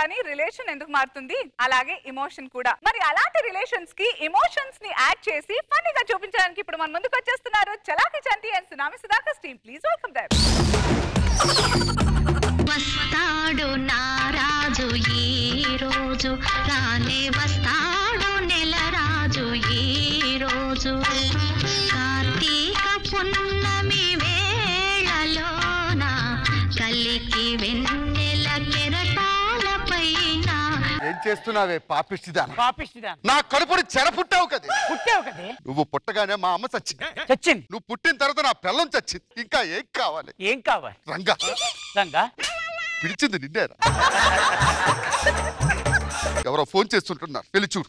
కానీ రిలేషన్ ఎందుకు మారుతుంది అలాగే ఇమోషన్ కూడా మరి అలాంటి రిలేషన్స్ కి ఇమోషన్స్ ని యాడ్ చేసి ఫన్నీగా చూపించడానికి ఇప్పుడు మన ముందుకు వచ్చేస్తున్నారు Chalaki Chanti and Sunami Sudhakar team please welcome దర్ వస్తాడు నారాజు ఈ రోజు రానే వస్తాడు నెల రాజు ఈ రోజు కార్తీక పున్నమి వేళలోన కలికి వెన్నెల కెరటాల పైన ఏం చేస్తున్నావే పాపిష్టిదాన పాపిస్తుందా నా కడుపుని చెర పుట్టావు కదే పుట్టావు కదే నువ్వు పుట్టగానే మా అమ్మ చచ్చింది చచ్చింది నువ్వు పుట్టిన తర్వాత నా పిల్లం చచ్చింది ఇంకా ఏం కావాలి ఏం కావాలి రంగా రంగా పిలిచింది నిన్నేరా ఎవరో ఫోన్ చేస్తుంటున్నారు వెళ్ళి చూడు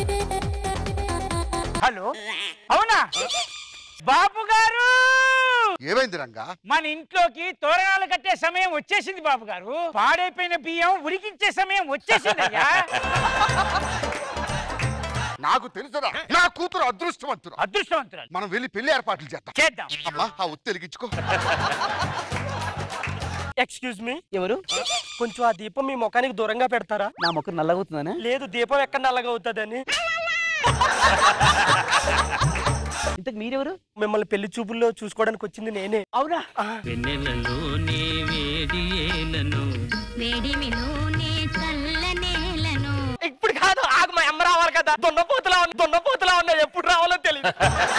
హలో అవునా బాబు గారు ఏమైంది రంగా మన ఇంట్లోకి తోరణాలు కట్టే సమయం వచ్చేసింది బాబు గారు పాడైపోయిన బియ్యం ఉడికించే సమయం వచ్చేసింది అయ్యా నాకు తెలుసురా నా కూతురు అదృష్టవంతురా అదృష్టవంతురాలు మనం వెళ్ళి పెళ్లి ఏర్పాట్లు చేద్దాం చేద్దాం అమ్మా ఆ ఒత్తి వెలిగించుకో ఎక్స్క్యూజ్ మీ ఎవరు కొంచెం ఆ దీపం మీ ముఖానికి దూరంగా పెడతారా నా ముఖం నల్లగవుతుందనే లేదు దీపం ఎక్కడ నల్లగా అవుతుందని ఇంతకు మీరెవరు మిమ్మల్ని పెళ్లి చూపుల్లో చూసుకోవడానికి వచ్చింది నేనే అవునా వేడిమిలోనే చల్లనేలను ఇప్పుడు కాదు ఆగు మా అమ్మ రావాలి కదా దున్నపోతులా ఉన్నా దున్నపోతులా ఉన్నా ఎప్పుడు రావాలో తెలియదు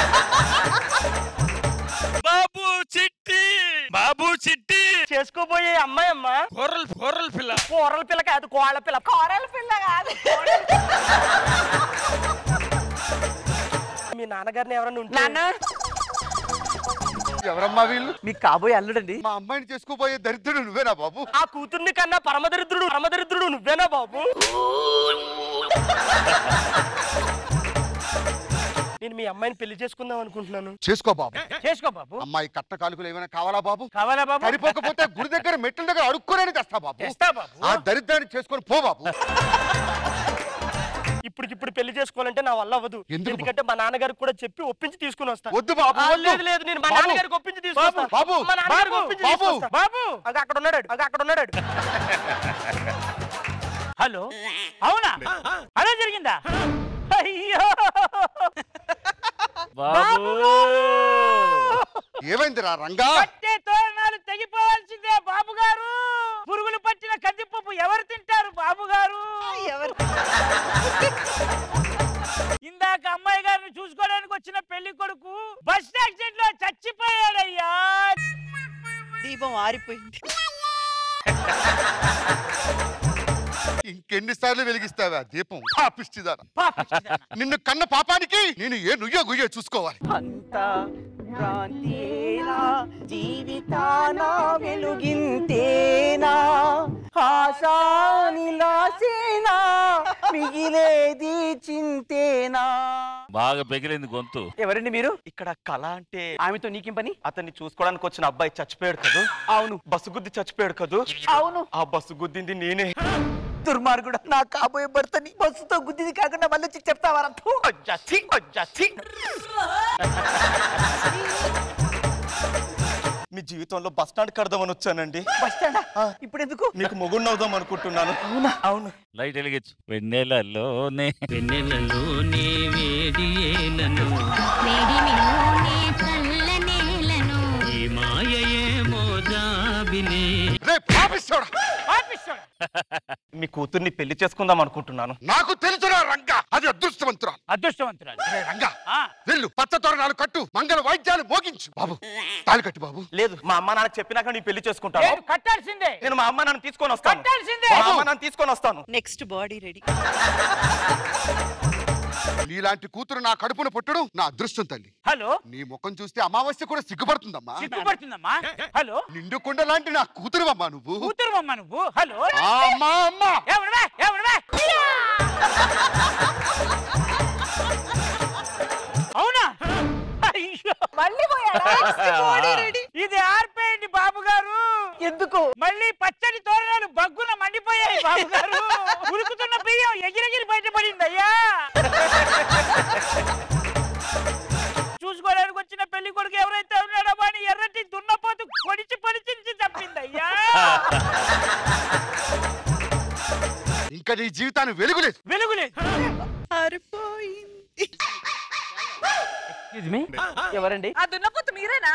బాబు చిట్టి బాబు చిట్టి చేసుకోబోయే అమ్మాయి అమ్మ కూరలు కూరలు పిల్ల కూరల పిల్ల కాదు కోళ్ళ పిల్ల కోరల పిల్ల కాదు మీ నాన్నగారిని ఎవరన్నా ఉంటే ఎవరమ్మా వీళ్ళు మీకు కాబోయే అల్లుడండి మా అమ్మాయిని చేసుకోబోయే దరిద్రుడు నువ్వేనా బాబు ఆ కూతుర్ని కన్నా పరమదరిద్రుడు పరమదరిద్రుడు నువ్వేనా బాబు నేను మీ అమ్మాయిని పెళ్లి చేసుకుందాం అనుకుంటున్నాను చేసుకో బాబు చేసుకో బాబు అమ్మాయి కట్న కానుకలు ఏమైనా కావాలా బాబు కావాలా బాబు సరిపోకపోతే గుడి దగ్గర మెట్ల దగ్గర అడుక్కోరని తెస్తా బాబు తెస్తా బాబు ఆ దరిద్రాన్ని చేసుకొని పో బాబు ఇప్పటికిప్పుడు పెళ్లి చేసుకోవాలంటే నా వల్ల అవ్వదు ఎందుకు? ఎందుకంటే మా నాన్నగారికి కూడా చెప్పి ఒప్పించి తీసుకుని వస్తా వద్దు బాబు ఆ, వద్దు. లేదు లేదు నేను మా బాబు, నాన్నగారికి ఒప్పించి తీసుకొస్తా బాబు, మా నాన్నగారికి బాబు, ఒప్పించి బాబు. తీసుకొస్తా బాబు అగ అక్కడ ఉన్నాడు అగ అక్కడ ఉన్నాడు హలో అవునా అలా జరిగిందా అయ్యో బాబు ఏమైంది రా రంగా కట్టే తోరణాలు తెగిపోవాల్సిందే బాబు గారు పురుగులు పట్టిన కందిపప్పు ఎవరు తింటారు బాబు గారు ఎవరు ఇందాక అమ్మాయి గారిని చూసుకోవడానికి వచ్చిన పెళ్లి కొడుకు బస్ యాక్సిడెంట్ లో చచ్చిపోయాడయ్యా దీపం ఆరిపోయింది ఇంకెన్నిసార్లు వెలిగిస్తావా దీపం పాపిష్టిదాన పాపిష్టిదానా. నిన్ను కన్న పాపానికి నేను ఏ నుయ్యో గుయ్యో చూసుకోవాలి అంతా భ్రాంతియేనా జీవితాన వెలుగింతేనా ఆశా నిలాసేనా మిగిలేది చింతేనా బాగా పెగిలింది గొంతు ఎవరండి మీరు ఇక్కడ కళ అంటే ఆమెతో నీకేం పని అతన్ని చూసుకోవడానికి వచ్చిన అబ్బాయి చచ్చిపోయాడు కదూ అవును బస్సు గుద్ది చచ్చిపోయాడు కదూ అవును ఆ బస్సు గుద్దింది నేనే దుర్మార్గుడు నా కాబోయే భర్తని బస్సుతో గుద్దిది కాకుండా మళ్ళీ వచ్చి చెప్తావా రథం? అజ్జా, ఛీ, అజ్జా, ఛీ. మీ జీవితంలో బస్ స్టాండ్ కడదామని వచ్చానండి బస్ స్టాండా ఇప్పుడు ఎందుకు మీకు మొగుడు అవుదాం అనుకుంటున్నాను అవును లైట్ వెలిగించు వెన్నెలలోనే వేడిమిలోనే చల్లనేలను రే పాపిస్తోడా పాపిస్తాడు మీ కూతుర్ని పెళ్లి చేసుకుందాం అనుకుంటున్నాను నాకు తెలుసురా రంగా అది అదృష్టవంతురా అదృష్టవంతురాలు రే రంగా ఆ, వెళ్ళు పచ్చ తోరణాలు కట్టు మంగళ వాయిద్యాలు మోగించు బాబు తాళి కట్టు బాబు లేదు మా అమ్మ నాన్న చెప్పినాక నీ పెళ్లి చేసుకుంటాను లేదు, కట్టాల్సిందే నేను మా అమ్మ నాన్న తీసుకొని వస్తాను కట్టాల్సిందే మా అమ్మ నాన్న తీసుకొని వస్తాను నెక్స్ట్ బాడీ రెడీ నీలాంటి కూతురు నా కడుపున పుట్టడం నా అదృష్టం తల్లి హలో నీ ముఖం చూస్తే అమావాస్య కూడా సిగ్గుపడుతుందమ్మా సిగ్గుపడుతుందమ్మా హలో నిండు కొండ లాంటి నా కూతురు అమ్మా నువ్వు కూతురు అమ్మ నువ్వు హలో ఆ, అమ్మా అమ్మా ఎవడవే ఎవడవే అవునా అయ్యో మళ్ళీ పోయాడా ఇది ఆర్పేయండి బాబు గారు ఎందుకు మళ్ళీ పచ్చడి తోరణాలు బగ్గున మండిపోయాయి బాబు గారు ఉరుకుతున్న బియ్యం ఎగిరెగిరి బయటపడింది అయ్యా చూసుకోవడానికి వచ్చిన పెళ్లి కొడుకు ఎవరైతే ఉన్నాడో వాడిని ఎర్రటి దున్నపోతు పొడిచి పొడిచి చంపింది అయ్యా ఇంకా నీ జీవితాన్ని వెలుగులేదు వెలుగులేదు పారిపోయింది Excuse me? ఎవరండి ఆ దున్నపోతు మీరేనా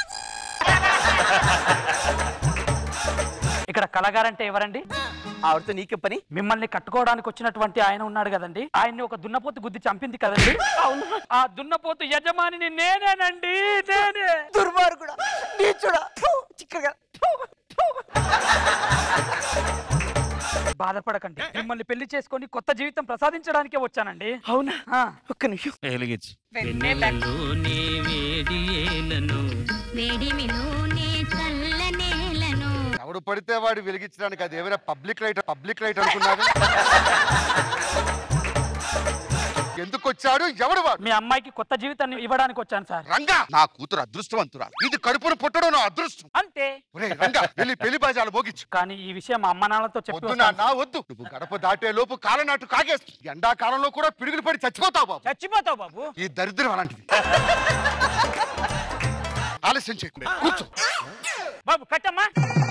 ఇక్కడ కళగారంటే ఎవరండి ఆవిడతో నీకే పని మిమ్మల్ని కట్టుకోవడానికి వచ్చినటువంటి ఆయన ఉన్నాడు కదండి ఆయన్ని ఒక దున్నపోతు గుద్ది చంపింది కదండి అవును ఆ దున్నపోతు యజమానిని నేనేనండి నేనే దుర్మార్గుడా నీచుడా ఫు, చిక్కగా ఫు, ఫు. బాధపడకండి మిమ్మల్ని పెళ్లి చేసుకొని కొత్త జీవితం ప్రసాదించడానికే వచ్చానండి అవునా ఆ, ఒక్క నిమిషం వెలిగించు వెన్నెలలోనే వేడి ఏలను వేడిమిలోనే చల్లనేలను ఎవడు పడితే వాడు వెలిగించడానికి అది ఏమైనా పబ్లిక్ లైట్ పబ్లిక్ లైట్ అనుకున్నాడు ఎందుకు వచ్చాడు ఎవడు వాడు మీ అమ్మాయికి కొత్త జీవితాన్ని ఇవ్వడానికి వచ్చాను సార్ రంగా నా కూతురు అదృష్టవంతురా ఇది కడుపును పుట్టడం నా అదృష్టం అంతే ఒరే రంగా వెళ్ళి పెళ్లి బాజాలు మోగించు కానీ ఈ విషయం మా అమ్మ నాన్నలతో చెప్పి వద్దు వస్తాను. నా వద్దు నువ్వు గడప దాటే లోపు కాలనాటు కాగేస్తు ఎండాకాలంలో కూడా పిడుగులు పడి చచ్చిపోతావు బాబు చచ్చిపోతావు బాబు ఈ దరిద్రం అలాంటిది ఆలస్యం చేయకుండా కూర్చో బాబు కట్టమ్మా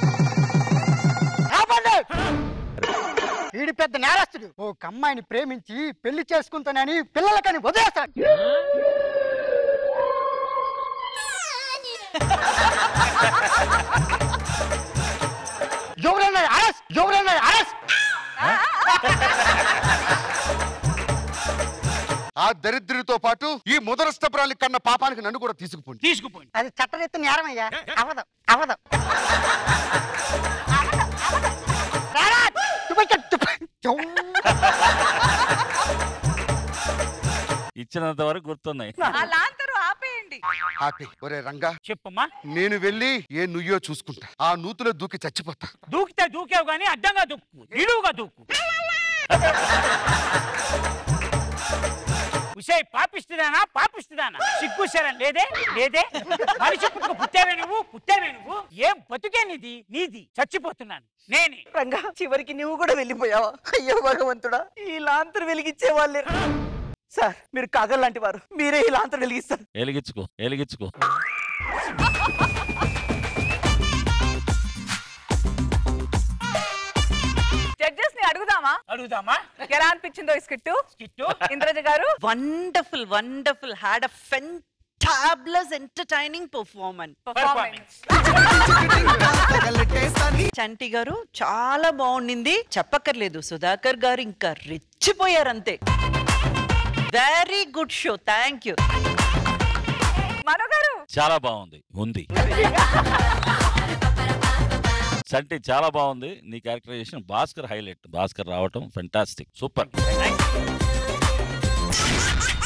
వీడి పెద్ద నేరస్తుడు ఓ అమ్మాయిని ప్రేమించి పెళ్లి చేసుకుంటానని పిల్లలకని వదిలేస్తాడు ఎవరన్నా అరెస్ట్ ఎవరన్నా అరెస్ట్ ఆ దరిద్రుడితో పాటు ఈ ముదరష్టపురాలి కన్న పాపానికి నన్ను కూడా తీసుకుపోండి తీసుకుపోండి అది చట్టరీత్య నేరమయ్యా అవదు అవదు రారా, తుపక, తుప. చౌ. ఇచ్చినంత వరకు గుర్తున్నాయి ఆ లాంతరు ఆపేయండి హ్యాపీ ఒరే రంగా చెప్పమ్మా నేను వెళ్ళి ఏ నుయ్యో చూసుకుంటా ఆ నూతులో దూకి చచ్చిపోతా దూకితే దూకావు కానీ అడ్డంగా దూకు నిలువుగా దూకు ఉసే పాపిస్తుందానా పాపిస్తుందానా సిగ్గుసారా లేదే లేదే మనిషి పుట్టుకు పుట్టావే నువ్వు పుట్టావే నువ్వు ఏం బతుకే నీది నీది చచ్చిపోతున్నాను నేనే రంగా చివరికి నువ్వు కూడా వెళ్ళిపోయావా అయ్యో భగవంతుడా ఈ లాంతరు వెలిగించే వాళ్ళే సార్ మీరు కాగల్ లాంటి వారు మీరే ఈ లాంతరు వెలిగిస్తారు వెలిగించుకో వెలిగించుకో జడ్జెస్ ని అడుగుదామా అడుగుదామా ఎలా అనిపించిందో ఈ skit Kittu Indraja garu wonderful wonderful had a fantabulous entertaining performance performance Chanti garu చాలా బాగుండింది చెప్పక్కర్లేదు సుధాకర్ గారు ఇంకా రెచ్చిపోయారంతే very good show thank you Mano garu చాలా బాగుంది ఉంది సంటి చాలా బాగుంది నీ క్యారెక్టరైజేషన్ భాస్కర్ హైలైట్ భాస్కర్ రావటం ఫెంటాస్టిక్ సూపర్